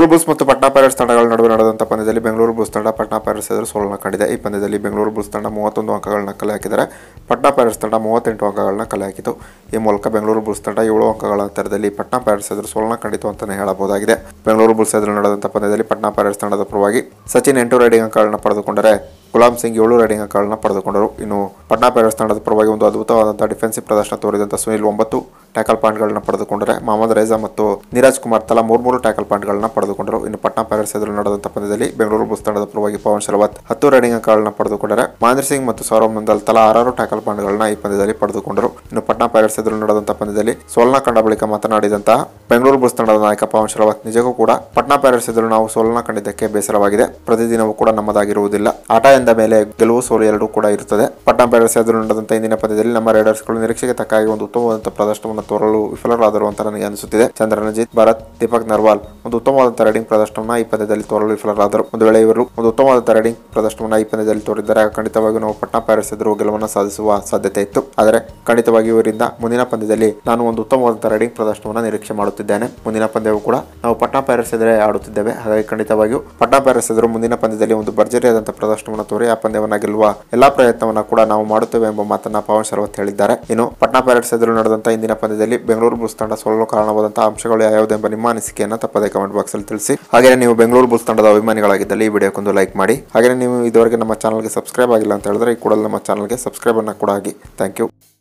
Bengaluru Bulls ಮತ್ತು Patna pirates ತಂಡಗಳ ನಡುವೆ ನಡೆದಂಥ ಪಂದ್ಯದಲ್ಲಿ ಬೆಂಗಳೂರು ಬುಲ್ಸ್ ತಂಡ ಪಟ್ನಾ ಪೈರೇಟ್ಸ್ ಎದುರು ಸೋಲನ್ನು ಕಂಡಿದೆ ಈ ಪಂದ್ಯದಲ್ಲಿ ಬೆಂಗಳೂರು ಬುಲ್ಸ್ ತಂಡ ಮೂವತ್ತೊಂದು ಅಂಕಗಳನ್ನ ಕಲೆ ಹಾಕಿದರೆ ಪಟ್ನಾ ಪೈರೇಟ್ಸ್ ತಂಡ ಮೂವತ್ತೆಂಟು ಅಂಕಗಳನ್ನ ಕಲೆ ಹಾಕಿತು ಈ ಮೂಲಕ ಬೆಂಗಳೂರು ಬುಲ್ಸ್ ತಂಡ ಏಳು ಅಂಕಗಳ ಅಂತರದಲ್ಲಿ ಪಟ್ನಾ ಪೈರೇಟ್ಸ್ ಎದುರು ಸೋಲನ್ನು ಕಂಡಿತು ಅಂತಲೇ ಹೇಳಬಹುದಾಗಿದೆ ಬೆಂಗಳೂರು ಬುಲ್ಸ್ ಎದುರು ನಡೆದಂಥ ಪಂದ್ಯದಲ್ಲಿ ಪಟ್ನಾ ಪೈರೇಟ್ಸ್ ತಂಡದ ಪರವಾಗಿ ಸಚಿನ್ ಎಂಟು ರೈಡಿಂಗ್ ಅಂಕಗಳನ್ನ ಪಡೆದುಕೊಂಡರೆ ಗುಲಾಂ ಸಿಂಗ್ ಏಳು ರೈಡಿಂಗ್ ಅಂಕಗಳನ್ನ ಪಡೆದುಕೊಂಡರು ಇನ್ನು ಪಟ್ನಾ ಪೈರೇಟ್ಸ್ ತಂಡದ ಪರವಾಗಿ ಒಂದು ಅದ್ಭುತವಾದಂಥ ಡಿಫೆನ್ಸಿವ್ ಪ್ರದರ್ಶನ ತೋರಿದಂಥ ಸುನಿಲ್ ಒಂಬತ್ತು ಟ್ಯಾಕಲ್ ಪಾಯಿಂಟ್ಗಳನ್ನ ಪಡೆದುಕೊಂಡರೆ ಮೊಹಮ್ಮದ್ ರೇಜಾ ಮತ್ತು ನೀರಜ್ ಕುಮಾರ್ ತಲಾ ಮೂರು ಮೂರು ಟ್ಯಾಕಲ್ ಪಾಯಿಂಟ್ಗಳನ್ನ ಪಡೆದುಕೊಂಡರು ಇನ್ನು ಪಟ್ನಾ ಪೈರೇಟ್ಸ್ ಎದುರು ನಡೆದಂಥ ಪಂದ್ಯದಲ್ಲಿ ಬೆಂಗಳೂರು ಬುಲ್ಸ್ ತಂಡದ ಪರವಾಗಿ ಪವನ್ ಶರವತ್ ಹತ್ತು ರೈಡಿಂಗ್ ಅಂಕಗಳನ್ನ ಪಡೆದುಕೊಂಡರೆ ಮಹೇಂದ್ರ ಸಿಂಗ್ ಮತ್ತು ಸೌರವ್ ಮಂದಲ್ ತಲಾ ಆರಾರು ಟ್ಯಾಕಲ್ ಪಾಯಿಂಟ್ಗಳನ್ನ ಈ ಪಂದ್ಯದಲ್ಲಿ ಪಡೆದುಕೊಂಡರು ಇನ್ನು ಪಟ್ನಾ ಪೈರೇಟ್ಸ್ ಎದುರು ನಡೆದಂಥ ಪಂದ್ಯದಲ್ಲಿ ಸೋಲನ ಕಂಡ ಬಳಿಕ ಮಾತನಾಡಿದಂತಹ ಬೆಂಗಳೂರು ಬುಲ್ಸ್ ತಂಡದ ನಾಯಕ ಪವನ್ ಶರವತ್ ನಿಜಕ್ಕೂ ಕೂಡ ಪಟ್ನಾ ಪೈರೇಟ್ಸ್ ಎದುರು ನಾವು ಸೋಲನ ಕಂಡಿದ್ದಕ್ಕೆ ಬೇಸರವಾಗಿದೆ ಪ್ರತಿದಿನವೂ ಕೂಡ ನಮ್ಮದಾಗಿರುವುದಿಲ್ಲ ಆಟ ಎಂದ ಮೇಲೆ ಗೆಲುವು ಸೋಲು ಎರಡೂ ಕೂಡ ಇರುತ್ತದೆ ಪಟ್ನಾ ಪೈರೇಟ್ಸ್ ಎದುರು ನಡೆದಂಥ ಇಂದಿನ ಪಂದ್ಯದಲ್ಲಿ ನಮ್ಮ ರೈಡರ್ಸ್ಗಳು ನಿರೀಕ್ಷೆಗೆ ತಕ್ಕ ಹಾಗೆ ಒಂದು ಉತ್ತಮವಾದಂಥ ಪ್ರದರ್ಶನವನ್ನು ತೋರಲು ವಿಫಲರಾದರು ಅಂತ ನನಗೆ ಅನಿಸುತ್ತಿದೆ ಚಂದ್ರನಜಿತ್ ಭರತ್ ದೀಪಕ್ ನರ್ವಾಲ್ ಒಂದು ಉತ್ತಮವಾದಂಥ ರೈಡಿಂಗ್ ಪ್ರದರ್ಶನವನ್ನು ಈ ಪಂದ್ಯದಲ್ಲಿ ತೋರಲು ವಿಫಲರಾದರು ಒಂದು ವೇಳೆ ಇವರು ಒಂದು ಉತ್ತಮವಾದಂಥ ರೈಡಿಂಗ್ ಪ್ರದರ್ಶನವನ್ನು ಈ ಪಂದ್ಯದಲ್ಲಿ ತೋರಿದ್ದಾರೆ ಆಗ ಖಂಡಿತವಾಗಿಯೂ ನಾವು ಪಟ್ನಾ ಪೈರೇಟ್ಸ್ ಎದುರು ಗೆಲುವನ್ನು ಸಾಧಿಸುವ ಸಾಧ್ಯತೆ ಇತ್ತು ಆದರೆ ಖಂಡಿತವಾಗಿ ಇವರಿಂದ ಮುಂದಿನ ಪಂದ್ಯದಲ್ಲಿ ನಾನು ಒಂದು ಉತ್ತಮವಾದಂಥ ರೈಡಿಂಗ್ ಪ್ರದರ್ಶನವನ್ನು ನಿರೀಕ್ಷೆ ಮಾಡುತ್ತಿದ್ದೇನೆ ಮುಂದಿನ ಪಂದ್ಯವು ಕೂಡ ನಾವು ಪಟ್ನಾ ಪೈರೇಟ್ಸ್ ಎದುರೇ ಆಡುತ್ತಿದ್ದೇವೆ ಹಾಗಾಗಿ ಖಂಡಿತವಾಗಿಯೂ ಪಟ್ನಾ ಪೈರೇಟ್ಸ್ ಎದುರು ಮುಂದಿನ ಪಂದ್ಯದಲ್ಲಿ ಒಂದು ಭರ್ಜರಿಯಾದಂಥ ಪ್ರದರ್ಶನವನ್ನು ತೋರಿ ಆ ಪಂದ್ಯವನ್ನು ಗೆಲ್ಲುವ ಎಲ್ಲಾ ಪ್ರಯತ್ನವನ್ನು ಕೂಡ ನಾವು ಮಾಡುತ್ತೇವೆ ಎಂಬ ಮಾತನ್ನ ಪವನ್ ಶರವತ್ ಹೇಳಿದ್ದಾರೆ ಇನ್ನು ಪಟ್ನಾ ಪೈರೇಟ್ಸ್ ಎದುರು ನಡೆದಂಥ ಇಂದಿನ ಪಂದ್ಯದಲ್ಲಿ ಬೆಂಗಳೂರು ಬುಲ್ಸ್ ತಂಡ ಸೋಲಲು ಕಾರಣವಾದಂತಹ ಅಂಶಗಳು ಯಾವುದೆಂಬ ನಿಮ್ಮ ಅನಿಸಿಕೆಯನ್ನು ತಪ್ಪದೆ ಕಮೆಂಟ್ ಬಾಕ್ಸ್ ಅಲ್ಲಿ ತಿಳಿಸಿ ಹಾಗೆ ನೀವು ಬೆಂಗಳೂರು ಬುಲ್ಸ್ ತಂಡದ ಅಭಿಮಾನಿಗಳಾಗಿದ್ದಲ್ಲಿ ಈ ವಿಡಿಯೋಕ್ಕೊಂದು ಲೈಕ್ ಮಾಡಿ ಹಾಗೆ ನೀವು ಇದುವರೆಗೆ ನಮ್ಮ ಚಾನಲ್ಗೆ ಸಬ್ಸ್ಕ್ರೈಬ್ ಆಗಿಲ್ಲ ಅಂತ ಹೇಳಿದ್ರೆ ಈ ಕೂಡಲೇ ನಮ್ಮ ಚಾನಲ್ಗೆ ಸಬ್ಸ್ಕ್ರೈಬ್ ಅನ್ನ ಕೂಡ ಆಗಿ ಥ್ಯಾಂಕ್ ಯು